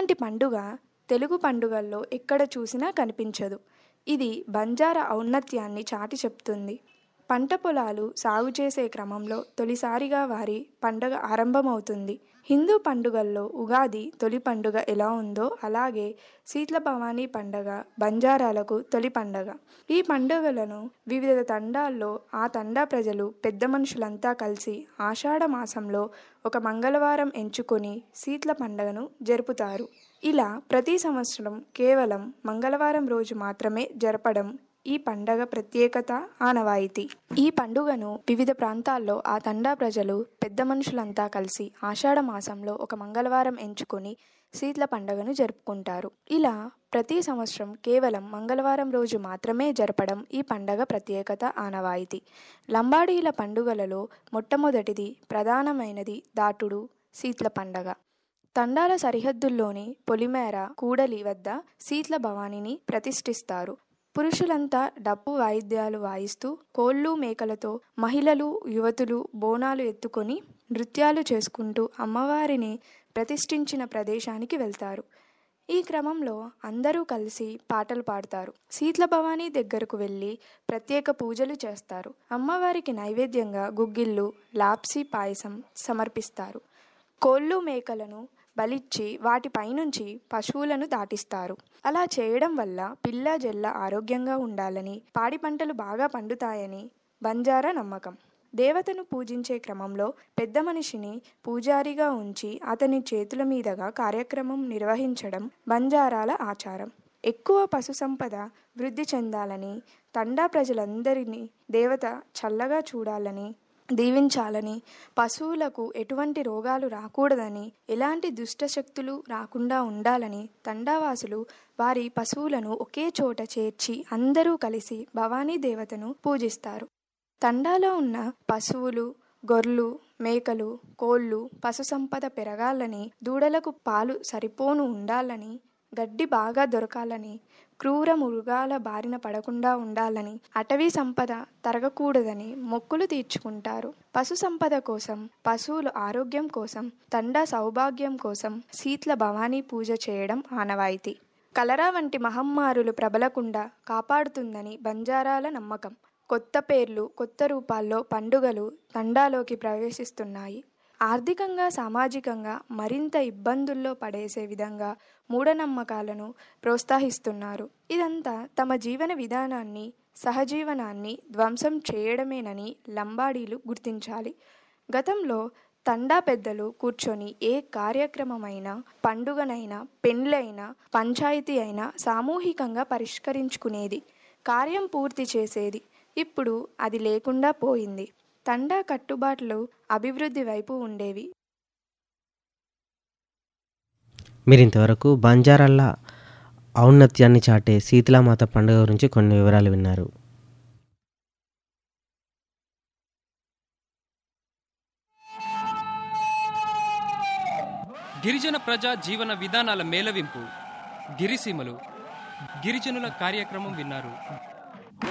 ఇలాంటి పండుగ తెలుగు పండుగల్లో ఎక్కడ చూసినా కనిపించదు ఇది బంజారా ఔన్నత్యాన్ని చాటి చెప్తుంది పంట పొలాలు సాగు చేసే క్రమంలో తొలిసారిగా వారి పండుగ ఆరంభమవుతుంది హిందూ పండుగల్లో ఉగాది తొలి పండుగ ఎలా ఉందో అలాగే శీతల భవానీ పండుగ బంజారాలకు తొలి పండుగ ఈ పండుగలను వివిధ తండాల్లో ఆ తండా ప్రజలు పెద్ద మనుషులంతా కలిసి ఆషాఢ మాసంలో ఒక మంగళవారం ఎంచుకొని శీతల పండుగను జరుపుతారు ఇలా ప్రతి సంవత్సరం కేవలం మంగళవారం రోజు మాత్రమే జరపడం ఈ పండగ ప్రత్యేకత ఆనవాయితీ ఈ పండుగను వివిధ ప్రాంతాల్లో ఆ తండా ప్రజలు పెద్ద మనుషులంతా కలిసి ఆషాఢ మాసంలో ఒక మంగళవారం ఎంచుకొని శీతల పండుగను జరుపుకుంటారు ఇలా ప్రతి సంవత్సరం కేవలం మంగళవారం రోజు మాత్రమే జరపడం ఈ పండగ ప్రత్యేకత ఆనవాయితీ లంబాడీల పండుగలలో మొట్టమొదటిది ప్రధానమైనది దాటుడు శీతల పండగ తండాల సరిహద్దుల్లోని పొలిమేర కూడలి వద్ద శీతల భవానీని ప్రతిష్ఠిస్తారు పురుషులంతా డప్పు వాయిద్యాలు వాయిస్తూ కోళ్ళు మేకలతో మహిళలు యువతులు బోనాలు ఎత్తుకొని నృత్యాలు చేసుకుంటూ అమ్మవారిని ప్రతిష్ఠించిన ప్రదేశానికి వెళ్తారు ఈ క్రమంలో అందరూ కలిసి పాటలు పాడతారు శీతల భవానీ దగ్గరకు వెళ్ళి ప్రత్యేక పూజలు చేస్తారు అమ్మవారికి నైవేద్యంగా గుగ్గిళ్ళు లాప్సీ పాయసం సమర్పిస్తారు కోళ్ళు మేకలను బలిచ్చి వాటిపైనుంచి పశువులను దాటిస్తారు అలా చేయడం వల్ల పిల్ల జల్ల ఆరోగ్యంగా ఉండాలని పాడి పంటలు బాగా పండుతాయని బంజారా నమ్మకం దేవతను పూజించే క్రమంలో పెద్ద మనిషిని పూజారిగా ఉంచి అతని చేతుల మీదుగా కార్యక్రమం నిర్వహించడం బంజారాల ఆచారం ఎక్కువ పశు సంపద వృద్ధి చెందాలని తండా ప్రజలందరినీ దేవత చల్లగా చూడాలని దీవించాలని పశువులకు ఎటువంటి రోగాలు రాకూడదని ఎలాంటి దుష్టశక్తులు రాకుండా ఉండాలని తండావాసులు వారి పశువులను ఒకే చోట చేర్చి అందరూ కలిసి భవానీ దేవతను పూజిస్తారు తండాలో ఉన్న పశువులు గొర్రెలు మేకలు కోళ్ళు పశు సంపద పెరగాలని దూడలకు పాలు సరిపోను ఉండాలని గడ్డి బాగా దొరకాలని క్రూర మృగాల బారిన పడకుండా ఉండాలని అటవీ సంపద తరగకూడదని మొక్కులు తీర్చుకుంటారు పశు సంపద కోసం పశువుల ఆరోగ్యం కోసం తండా సౌభాగ్యం కోసం శీతల భవానీ పూజ చేయడం ఆనవాయితీ కలరా వంటి మహమ్మారులు ప్రబలకుండా కాపాడుతుందని బంజారాల నమ్మకం కొత్త పేర్లు కొత్త రూపాల్లో పండుగలు తండాలోకి ప్రవేశిస్తున్నాయి ఆర్థికంగా సామాజికంగా మరింత ఇబ్బందుల్లో పడేసే విధంగా మూఢనమ్మకాలను ప్రోత్సహిస్తున్నారు ఇదంతా తమ జీవన విధానాన్ని సహజీవనాన్ని ధ్వంసం చేయడమేనని లంబాడీలు గుర్తించాలి గతంలో తండా పెద్దలు కూర్చొని ఏ కార్యక్రమమైనా పండుగనైనా పెండ్లైనా పంచాయతీ అయినా సామూహికంగా పరిష్కరించుకునేది కార్యం పూర్తి చేసేది ఇప్పుడు అది లేకుండా పోయింది తండా కట్టుబాట్లు అభివృద్ధి వైపు ఉండేవి మీరు ఇంతవరకు బంజారాల ఔన్నత్యాన్ని చాటే శీతలామాత పండుగ గురించి కొన్ని వివరాలు విన్నారు గిరిజన ప్రజా జీవన విధానాల మేళవింపు గిరిసీమలు గిరిజనుల కార్యక్రమం విన్నారు